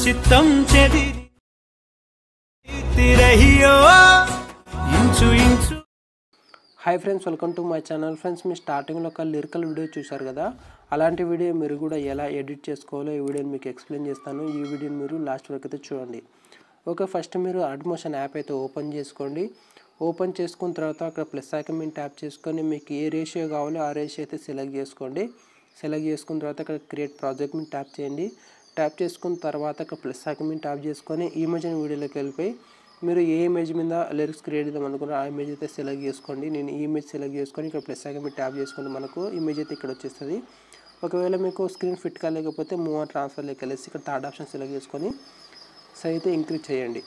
చిత్తం చెదిరి తిరహియో ఇంచు ఇంచు hi friends welcome to my channel friends మీ స్టార్టింగ్లో ఒక లిరికల్ వీడియో చూశారు కదా అలాంటి వీడియో మీరు కూడా ఎలా ఎడిట్ చేసుకోవాలో ఈ వీడియోని మీకు ఎక్స్ప్లెయిన్ చేస్తాను ఈ వీడియోని మీరు లాస్ట్ వరకు అయితే చూడండి ఓకే ఫస్ట్ మీరు అడ్మోషన్ యాప్ అయితే ఓపెన్ చేసుకోండి ఓపెన్ చేసుకున్న తర్వాత అక్కడ ప్లస్ ఐకన్ ట్యాప్ చేసుకొని మీకు ఏ రేషియో కావాలో ఆ రేషియో అయితే సెలెక్ట్ చేసుకోండి సెలెక్ట్ చేసుకున్న తర్వాత అక్కడ క్రియేట్ ప్రాజెక్ట్ మీద ట్యాప్ చేయండి ట్యాప్ చేసుకున్న తర్వాత అక్కడ ప్లస్ ఐకన్ మీద ట్యాప్ చేసుకొని ఇమేజ్ అనే వీడియోలోకి వెళ్ళిపోయి మీరు ఏ ఇమేజ్ మీద లిరిక్స్ క్రియేట్ చేద్దాం అనుకున్నారో ఆ ఇమేజ్ అయితే సెలెక్ట్ చేసుకోండి నేను ఈ ఇమేజ్ సెలెక్ట్ చేసుకొని ఇక్కడ ప్లస్ ఐకన్ మీద ట్యాప్ చేసుకుంటే మనకు ఇమేజ్ అయితే ఇక్కడ వచ్చేస్తుంది ఒకవేళ మీకు స్క్రీన్ ఫిట్ కాలేకపోతే మూవ్ ఆన్ ట్రాన్స్ఫర్లోకి వెళ్ళేసి ఇక్కడ థర్డ్ ఆప్షన్ సెలెక్ట్ చేసుకొని సైజ్ అయితే ఇంక్రీజ్ చేయండి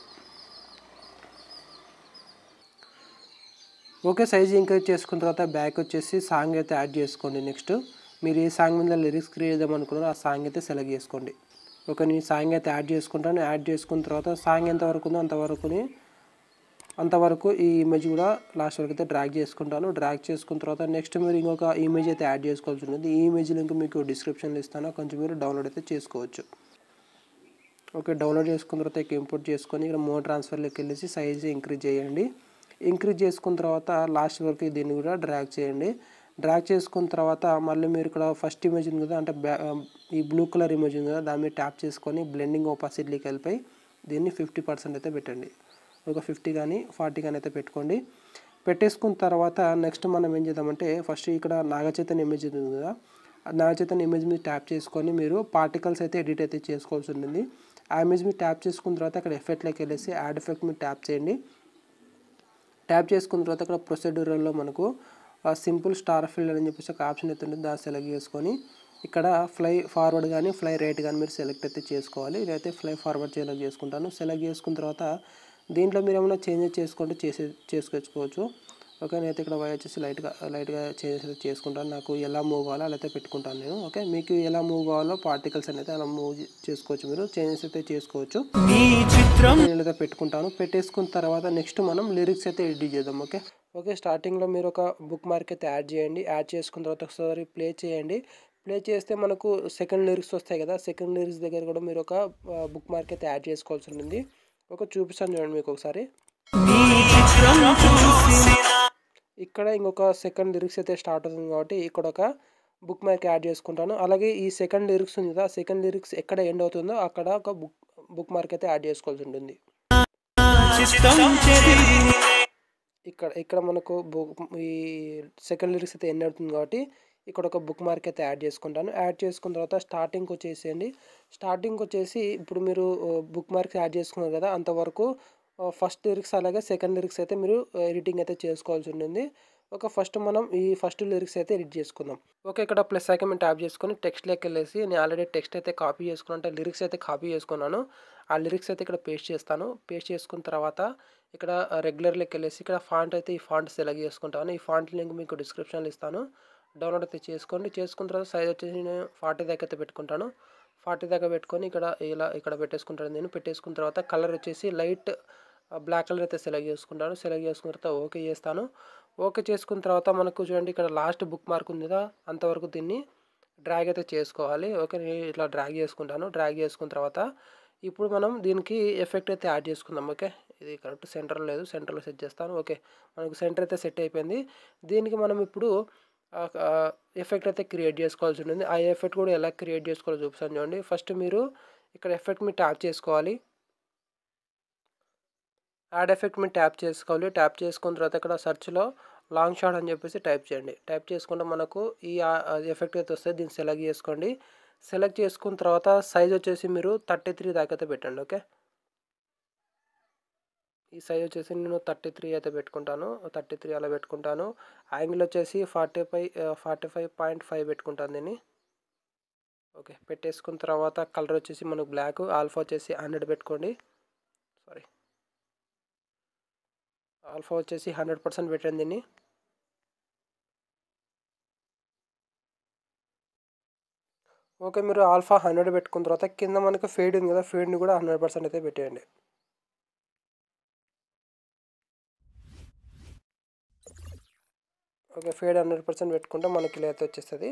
ఓకే సైజ్ ఇంక్రీజ్ చేసుకున్న తర్వాత బ్యాక్ వచ్చేసి సాంగ్ అయితే యాడ్ చేసుకోండి నెక్స్ట్ మీరు ఏ సాంగ్ మీద లిరిక్స్ క్రియేట్ చేద్దాం అనుకున్నారో ఆ సాంగ్ అయితే సెలెక్ట్ చేసుకోండి ఓకే నేను సాంగ్ అయితే యాడ్ చేసుకుంటాను యాడ్ చేసుకున్న తర్వాత సాంగ్ ఎంతవరకు ఉందో అంతవరకుని అంతవరకు ఈ ఇమేజ్ కూడా లాస్ట్ వరకు అయితే డ్రాగ్ చేసుకుంటాను డ్రాగ్ చేసుకున్న తర్వాత నెక్స్ట్ మీరు ఇంకొక ఇమేజ్ అయితే యాడ్ చేసుకోవాల్సి ఉంటుంది ఈ ఇమేజ్ లింక్ మీకు డిస్క్రిప్షన్లో ఇస్తాను కొంచెం మీరు డౌన్లోడ్ అయితే చేసుకోవచ్చు ఓకే డౌన్లోడ్ చేసుకున్న తర్వాత ఇక ఇంపోర్ట్ చేసుకొని ఇక్కడ మోర్ ట్రాన్స్ఫర్లోకి వెళ్ళేసి సైజ్ ఇంక్రీజ్ చేయండి ఇంక్రీజ్ చేసుకున్న తర్వాత లాస్ట్ వరకు దీన్ని కూడా డ్రాగ్ చేయండి డ్రాగ్ చేసుకున్న తర్వాత మళ్ళీ మీరు ఇక్కడ ఫస్ట్ ఇమేజ్ ఉంది కదా అంటే బ్యా ఈ బ్లూ కలర్ ఇమేజ్ ఉంది కదా దాని మీద ట్యాప్ చేసుకొని బ్లెండింగ్ ఓపాసిటీకి వెళ్ళిపోయి దీన్ని ఫిఫ్టీ పర్సెంట్ అయితే పెట్టండి ఒక ఫిఫ్టీ కానీ ఫార్టీ కానీ అయితే పెట్టుకోండి పెట్టేసుకున్న తర్వాత నెక్స్ట్ మనం ఏం చేద్దామంటే ఫస్ట్ ఇక్కడ నాగచైతన్య ఇమేజ్ ఉంది కదా ఆ నాగచైతన్య ఇమేజ్ మీద ట్యాప్ చేసుకొని మీరు పార్టికల్స్ అయితే ఎడిట్ అయితే చేసుకోవాల్సి ఉంటుంది ఆ ఇమేజ్ మీద ట్యాప్ చేసుకున్న తర్వాత అక్కడ ఎఫెక్ట్లోకి వెళ్ళేసి యాడ్ ఎఫెక్ట్ మీద ట్యాప్ చేయండి ట్యాప్ చేసుకున్న తర్వాత ఇక్కడ ప్రొసీడ్యూరల్లో మనకు సింపుల్ స్టార్ ఫిల్డ్ అని చెప్పేసి ఒక ఆప్షన్ అయితే ఉంటుంది దాన్ని సెలెక్ట్ చేసుకొని ఇక్కడ ఫ్లై ఫార్వర్డ్ కానీ ఫ్లై రైట్ కానీ మీరు సెలెక్ట్ అయితే చేసుకోవాలి నేనైతే ఫ్లై ఫార్వర్డ్ సెలెక్ట్ చేసుకుంటాను సెలెక్ట్ చేసుకున్న తర్వాత దీంట్లో మీరు ఏమైనా చేంజెస్ చేసుకుంటే చేసే చేసుకోవచ్చు ఓకే నేనైతే ఇక్కడ వై వచ్చేసి లైట్గా లైట్గా చేంజెస్ అయితే చేసుకుంటాను నాకు ఎలా మూవ్ కావాలో అలా అయితే పెట్టుకుంటాను నేను ఓకే మీకు ఎలా మూవ్ కావాలో పార్టికల్స్ అనేది అలా మూవ్ చేసుకోవచ్చు మీరు చేంజెస్ అయితే చేసుకోవచ్చు నీ చిత్రం నేను అయితే పెట్టుకుంటాను పెట్టేసుకున్న తర్వాత నెక్స్ట్ మనం లిరిక్స్ అయితే ఎడిట్ చేద్దాం ఓకే ఓకే స్టార్టింగ్లో మీరు ఒక బుక్ మార్క్ అయితే యాడ్ చేయండి యాడ్ చేసుకున్న తర్వాత ఒకసారి ప్లే చేయండి ప్లే చేస్తే మనకు సెకండ్ లిరిక్స్ వస్తాయి కదా సెకండ్ లిరిక్స్ దగ్గర కూడా మీరు ఒక బుక్ మార్క్ అయితే యాడ్ చేసుకోవాల్సి ఉంటుంది ఒక చూపిస్తాను చూడండి మీకు ఒకసారి నీ చిత్రం చూసిన ఇక్కడ ఇంకొక సెకండ్ లిరిక్స్ అయితే స్టార్ట్ అవుతుంది కాబట్టి ఇక్కడ ఒక బుక్ మార్క్ యాడ్ చేసుకుంటాను అలాగే ఈ సెకండ్ లిరిక్స్ ఉంది కదా సెకండ్ లిరిక్స్ ఎక్కడ ఎండ్ అవుతుందో అక్కడ ఒక బుక్ బుక్ మార్క్ అయితే యాడ్ చేసుకోవాల్సి ఉంటుంది చిత్తం చెదిరి ఇక్కడ ఇక్కడ మనకు బుక్ ఈ సెకండ్ లిరిక్స్ అయితే ఎండ్ అవుతుంది కాబట్టి ఇక్కడ ఒక బుక్ మార్క్ అయితే యాడ్ చేసుకుంటాను యాడ్ చేసుకున్న తర్వాత స్టార్టింగ్కి వచ్చేసేయండి స్టార్టింగ్కి వచ్చేసి ఇప్పుడు మీరు బుక్ మార్క్స్ యాడ్ చేసుకున్నారు కదా అంతవరకు ఫస్ట్ లిరిక్స్ అలాగే సెకండ్ లిరిక్స్ అయితే మీరు ఎడిటింగ్ అయితే చేసుకోవాల్సి ఉంటుంది ఒక ఫస్ట్ మనం ఈ ఫస్ట్ లిరిక్స్ అయితే ఎడిట్ చేసుకుందాం ఓకే ఇక్కడ ప్లస్ ఐకన్ ట్యాప్ చేసుకొని టెక్స్ట్లోకి వెళ్ళేసి నేను ఆల్రెడీ టెక్స్ట్ అయితే కాపీ చేసుకున్నాను అంటే లిరిక్స్ అయితే కాపీ చేసుకున్నాను ఆ లిరిక్స్ అయితే ఇక్కడ పేస్ట్ చేస్తాను పేస్ట్ చేసుకున్న తర్వాత ఇక్కడ రెగ్యులర్లోకి వెళ్ళేసి ఇక్కడ ఫాంట్ అయితే ఈ ఫాంట్ సెలెక్ట్ చేసుకుంటాను ఈ ఫాంట్ లింక్ మీకు డిస్క్రిప్షన్లో ఇస్తాను డౌన్లోడ్ అయితే చేసుకోండి చేసుకున్న తర్వాత సైజ్ వచ్చేసి నేను ఫార్టీ దాకా అయితే పెట్టుకుంటాను ఫార్టీ దాకా పెట్టుకొని ఇక్కడ ఇలా ఇక్కడ పెట్టేసుకుంటాను నేను పెట్టేసుకున్న తర్వాత కలర్ వచ్చేసి లైట్ బ్లాక్ కలర్ అయితే సెలెక్ట్ చేసుకుంటాను సెలెక్ట్ చేసుకున్న తర్వాత ఓకే చేస్తాను ఓకే చేసుకున్న తర్వాత మనకు చూడండి ఇక్కడ లాస్ట్ బుక్ మార్క్ ఉంది కదా అంతవరకు దీన్ని డ్రాగ్ అయితే చేసుకోవాలి ఓకే నేను ఇట్లా డ్రాగ్ చేసుకుంటాను డ్రాగ్ చేసుకున్న తర్వాత ఇప్పుడు మనం దీనికి ఎఫెక్ట్ అయితే యాడ్ చేసుకుందాం ఓకే ఇది కరెక్ట్ సెంటర్ లేదు సెంటర్లో సెట్ చేస్తాను ఓకే మనకు సెంటర్ అయితే సెట్ అయిపోయింది దీనికి మనం ఇప్పుడు ఎఫెక్ట్ అయితే క్రియేట్ చేసుకోవాల్సి ఉంటుంది ఆ ఎఫెక్ట్ కూడా ఎలా క్రియేట్ చేసుకోవాలో చూపిస్తాను చూడండి ఫస్ట్ మీరు ఇక్కడ ఎఫెక్ట్ మీద ట్యాప్ చేసుకోవాలి యాడ్ ఎఫెక్ట్ మీద ట్యాప్ చేసుకోవాలి ట్యాప్ చేసుకున్న తర్వాత ఇక్కడ సెర్చ్లో లాంగ్ షాట్ అని చెప్పేసి టైప్ చేయండి టైప్ చేసుకుంటే మనకు ఈ ఎఫెక్ట్ అయితే వస్తుంది దీన్ని సెలెక్ట్ చేసుకోండి సెలెక్ట్ చేసుకున్న తర్వాత సైజ్ వచ్చేసి మీరు థర్టీ త్రీ దాకా అయితే పెట్టండి ఓకే ఈ సైజ్ వచ్చేసి నేను థర్టీ త్రీ అయితే పెట్టుకుంటాను థర్టీ త్రీ అలా పెట్టుకుంటాను యాంగిల్ వచ్చేసి forty five forty five point five పెట్టుకుంటాను దీన్ని ఓకే పెట్టేసుకున్న తర్వాత కలర్ వచ్చేసి మనకు బ్లాక్ ఆల్ఫా వచ్చేసి హండ్రెడ్ పెట్టుకోండి సారీ ఆల్ఫా వచ్చేసి హండ్రెడ్ పర్సెంట్ పెట్టండి దీన్ని ఓకే మీరు ఆల్ఫా హండ్రెడ్ పెట్టుకున్న తర్వాత కింద మనకు ఫేడ్ ఉంది కదా ఫేడ్ని కూడా హండ్రెడ్ పర్సెంట్ అయితే పెట్టేయండి ఓకే ఫేడ్ హండ్రెడ్ పర్సెంట్ పెట్టుకుంటే మనకి ఇలా అయితే వచ్చేస్తుంది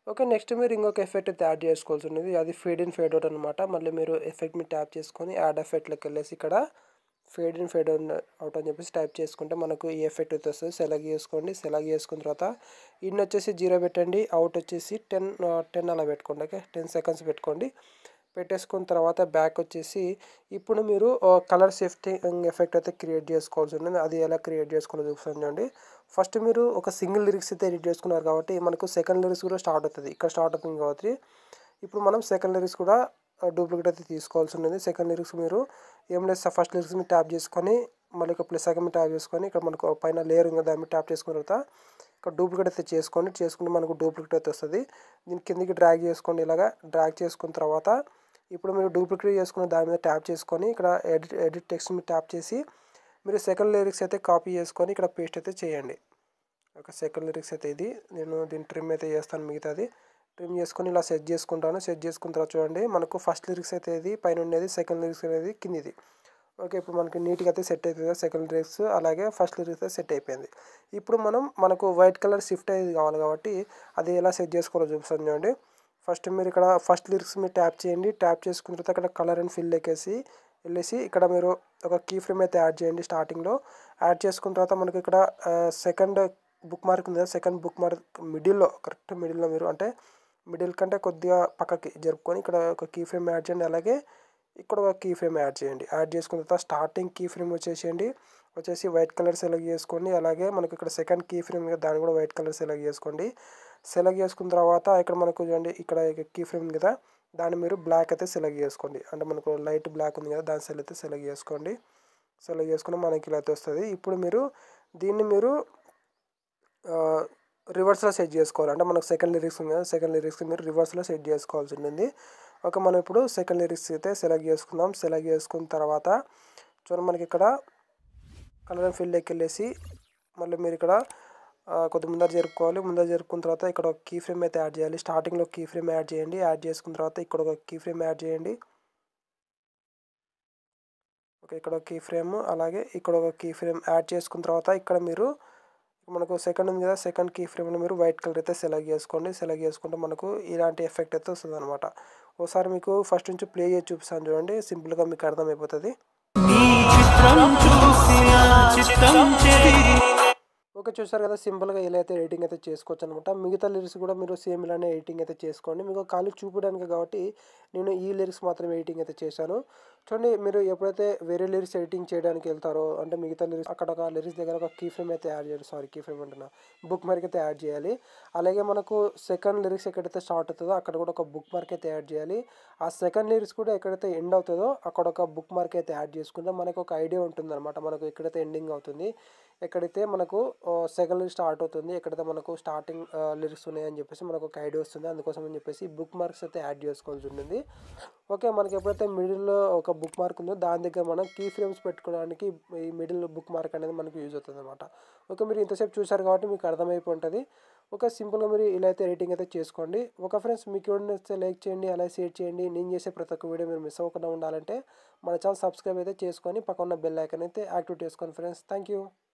ఓకే నెక్స్ట్ మీరు ఇంకొక ఎఫెక్ట్ అయితే యాడ్ చేసుకోవాల్సి ఉన్నది అది ఫేడ్ ఇన్ ఫేడ్ అవుట్ అనమాట మళ్ళీ మీరు ఎఫెక్ట్ మీ ట్యాప్ చేసుకొని యాడ్ ఎఫెక్ట్లోకి వెళ్ళేసి ఇక్కడ ఫేడ్ ఇన్ ఫేడ్ అవుట్ అని చెప్పేసి టైప్ చేసుకుంటే మనకు ఈ ఎఫెక్ట్ అయితే వస్తుంది సెలెక్ట్ చేసుకోండి సెలెక్ట్ చేసుకున్న తర్వాత ఇన్ వచ్చేసి జీరో పెట్టండి అవుట్ వచ్చేసి టెన్ టెన్ అలా పెట్టుకోండి ఓకే టెన్ సెకండ్స్ పెట్టుకోండి పెట్టేసుకున్న తర్వాత బ్యాక్ వచ్చేసి ఇప్పుడు మీరు కలర్ షిఫ్టింగ్ ఎఫెక్ట్ అయితే క్రియేట్ చేసుకోవాల్సి ఉంటుంది అది ఎలా క్రియేట్ చేసుకోవాలో చూపిస్తాను చూడండి ఫస్ట్ మీరు ఒక సింగిల్ లిరిక్స్ అయితే ఎడిట్ చేసుకున్నారు కాబట్టి మనకు సెకండ్ లిరిక్స్ కూడా స్టార్ట్ అవుతుంది ఇక్కడ స్టార్ట్ అవుతుంది కాబట్టి ఇప్పుడు మనం సెకండ్ లిరిక్స్ కూడా డూప్లికేట్ అయితే తీసుకోవాల్సి ఉంటుంది సెకండ్ లిరిక్స్ మీరు ఏం లేదు ఫస్ట్ లిరిక్స్ మీరు ట్యాప్ చేసుకొని మళ్ళీ ఒక ప్లస్ సెకండ్ ట్యాప్ చేసుకొని ఇక్కడ మనకు పైన లేయర్ ఉంది దాన్ని ట్యాప్ చేసుకున్న తర్వాత ఇక్కడ డూప్లికేట్ అయితే చేసుకోండి చేసుకుంటే మనకు డూప్లికేట్ అయితే వస్తుంది దీని కిందికి డ్రాగ్ చేసుకోండి ఇలాగా డ్రాగ్ చేసుకున్న తర్వాత ఇప్పుడు మీరు డూప్లికేట్ చేసుకున్న దాని మీద ట్యాప్ చేసుకొని ఇక్కడ ఎడిట్ ఎడిట్ టెక్స్ట్ మీద ట్యాప్ చేసి మీరు సెకండ్ లిరిక్స్ అయితే కాపీ చేసుకొని ఇక్కడ పేస్ట్ అయితే చేయండి ఒక సెకండ్ లిరిక్స్ అయితే ఇది నేను దీన్ని ట్రిమ్ అయితే చేస్తాను మిగతాది ట్రిమ్ చేసుకొని ఇలా సెట్ చేసుకుంటాను సెట్ చేసుకున్న తర్వాత చూడండి మనకు ఫస్ట్ లిరిక్స్ అయితే ఇది పైన ఉండేది సెకండ్ లిరిక్స్ అనేది కిందిది ఓకే ఇప్పుడు మనకి నీట్గా అయితే సెట్ అవుతుంది సెకండ్ లిరిక్స్ అలాగే ఫస్ట్ లిరిక్స్ అయితే సెట్ అయిపోయింది ఇప్పుడు మనం మనకు వైట్ కలర్ షిఫ్ట్ అయ్యేది కావాలి కాబట్టి అది ఎలా సెట్ చేసుకోవాలో చూపిస్తాను చూడండి ఫస్ట్ మీరు ఇక్కడ ఫస్ట్ లిరిక్స్ మీరు ట్యాప్ చేయండి ట్యాప్ చేసుకున్న తర్వాత అక్కడ కలర్ అండ్ ఫిల్ ఎక్కేసి వెళ్ళేసి ఇక్కడ మీరు ఒక కీ ఫ్రేమ్ అయితే యాడ్ చేయండి స్టార్టింగ్లో యాడ్ చేసుకున్న తర్వాత మనకి ఇక్కడ సెకండ్ బుక్ మార్క్ ఉంది కదా సెకండ్ బుక్ మార్క్ మిడిల్లో కరెక్ట్ మిడిల్లో మీరు అంటే మిడిల్ కంటే కొద్దిగా పక్కకి జరుపుకొని ఇక్కడ ఒక కీ ఫ్రేమ్ యాడ్ చేయండి అలాగే ఇక్కడ ఒక కీ ఫ్రేమ్ యాడ్ చేయండి యాడ్ చేసుకున్న తర్వాత స్టార్టింగ్ కీ ఫ్రేమ్ వచ్చేసేయండి వచ్చేసి వైట్ కలర్ సెలెక్ట్ చేసుకోండి అలాగే మనకి ఇక్కడ సెకండ్ కీ ఫ్రేమ్ దాన్ని కూడా వైట్ కలర్ సెలెక్ట్ చేసుకోండి సెలెక్ట్ చేసుకున్న తర్వాత ఇక్కడ మనకు చూడండి ఇక్కడ కీ ఫ్రేమ్ కదా దాన్ని మీరు బ్లాక్ అయితే సెలెక్ట్ చేసుకోండి అంటే మనకు లైట్ బ్లాక్ ఉంది కదా దాన్ని సెలెక్ట్ అయితే సెలెక్ట్ చేసుకోండి సెలెక్ట్ చేసుకుని మనకి ఇలా అయితే వస్తుంది ఇప్పుడు మీరు దీన్ని మీరు రివర్స్లో సెట్ చేసుకోవాలి అంటే మనకు సెకండ్ లిరిక్స్ ఉంది కదా సెకండ్ లిరిక్స్ మీరు రివర్స్లో సెట్ చేసుకోవాల్సి ఉంటుంది ఓకే మనం ఇప్పుడు సెకండ్ లిరిక్స్ అయితే సెలెక్ట్ చేసుకుందాం సెలెక్ట్ చేసుకున్న తర్వాత చూడండి మనకి ఇక్కడ కలర్ అండ్ ఫీల్డ్కి వెళ్ళేసి మళ్ళీ మీరు ఇక్కడ కొద్ది ముందర జరుపుకోవాలి ముందర జరుపుకున్న తర్వాత ఇక్కడ ఒక కీ ఫ్రేమ్ అయితే యాడ్ చేయాలి స్టార్టింగ్లో కీ ఫ్రేమ్ యాడ్ చేయండి యాడ్ చేసుకున్న తర్వాత ఇక్కడ ఒక కీ ఫ్రేమ్ యాడ్ చేయండి ఓకే ఇక్కడ ఒక కీ ఫ్రేమ్ అలాగే ఇక్కడ ఒక కీ ఫ్రేమ్ యాడ్ చేసుకున్న తర్వాత ఇక్కడ మీరు మనకు సెకండ్ ఉంది కదా సెకండ్ కీ ఫ్రేమ్లో మీరు వైట్ కలర్ అయితే సెలెక్ట్ చేసుకోండి సెలెక్ట్ చేసుకుంటే మనకు ఇలాంటి ఎఫెక్ట్ అయితే వస్తుంది అనమాట ఒకసారి మీకు ఫస్ట్ నుంచి ప్లే చేసి చూపిస్తాను చూడండి సింపుల్గా మీకు అర్థమైపోతుంది నీ చిత్రం చూసి ఆ చిత్తం చెదిరి ఓకే చూసారు కదా సింపుల్గా ఇలా అయితే ఎడిటింగ్ అయితే చేసుకోవచ్చు అనమాట మిగతా లిరిక్స్ కూడా మీరు సేమ్ ఇలానే ఎడిటింగ్ అయితే చేసుకోండి మీకు ఖాళీ చూపించడానికి కాబట్టి నేను ఈ లిరిక్స్ మాత్రం ఎడిటింగ్ అయితే చేశాను చూడండి మీరు ఎప్పుడైతే వేరే లిరిక్స్ ఎడిటింగ్ చేయడానికి వెళ్తారో అంటే మిగతా లిరిక్స్ అక్కడ ఒక లిరిక్స్ దగ్గర ఒక కీ ఫ్రేమ్ అయితే యాడ్ చేయాలి సారీ కీ ఫ్రేమ్ అంటున్నా బుక్ మార్క్ అయితే యాడ్ చేయాలి అలాగే మనకు సెకండ్ లిరిక్స్ ఎక్కడైతే స్టార్ట్ అవుతుందో అక్కడ కూడా ఒక బుక్ మార్క్ అయితే యాడ్ చేయాలి ఆ సెకండ్ లిరిక్స్ కూడా ఎక్కడైతే ఎండ్ అవుతుందో అక్కడ ఒక బుక్ మార్క్ అయితే యాడ్ చేసుకుంటే మనకు ఒక ఐడియా ఉంటుంది అనమాట మనకు ఎక్కడైతే ఎండింగ్ అవుతుంది ఎక్కడైతే మనకు సెకండ్ లిరిక్ స్టార్ట్ అవుతుంది ఎక్కడైతే మనకు స్టార్టింగ్ లిరిక్స్ ఉన్నాయని చెప్పేసి మనకు ఒక ఐడియా వస్తుంది అందుకోసం అని చెప్పేసి బుక్ మార్క్స్ అయితే యాడ్ చేసుకోవాల్సి ఉంటుంది ఓకే మనకి ఎప్పుడైతే మిడిల్లో ఒక బుక్ మార్క్ ఉందో దాని దగ్గర మనం కీ ఫ్రేమ్స్ పెట్టుకోవడానికి ఈ మిడిల్ బుక్ మార్క్ అనేది మనకు యూజ్ అవుతుంది అనమాట ఓకే మీరు ఇంతసేపు చూసారు కాబట్టి మీకు అర్థమైపోయి ఉంటుంది ఒక సింపుల్గా మీరు ఇలా అయితే ఎడిటింగ్ అయితే చేసుకోండి ఒక ఫ్రెండ్స్ మీకు వీడియో నచ్చితే లైక్ చేయండి అలాగే షేర్ చేయండి నేను చేసే ప్రతి ఒక్క వీడియో మీరు మిస్ అవ్వకుండా ఉండాలంటే మన ఛానల్ సబ్స్క్రైబ్ అయితే చేసుకొని పక్కన ఉన్న బెల్ ఐకన్ అయితే యాక్టివేట్ చేసుకోండి ఫ్రెండ్స్ థ్యాంక్ యూ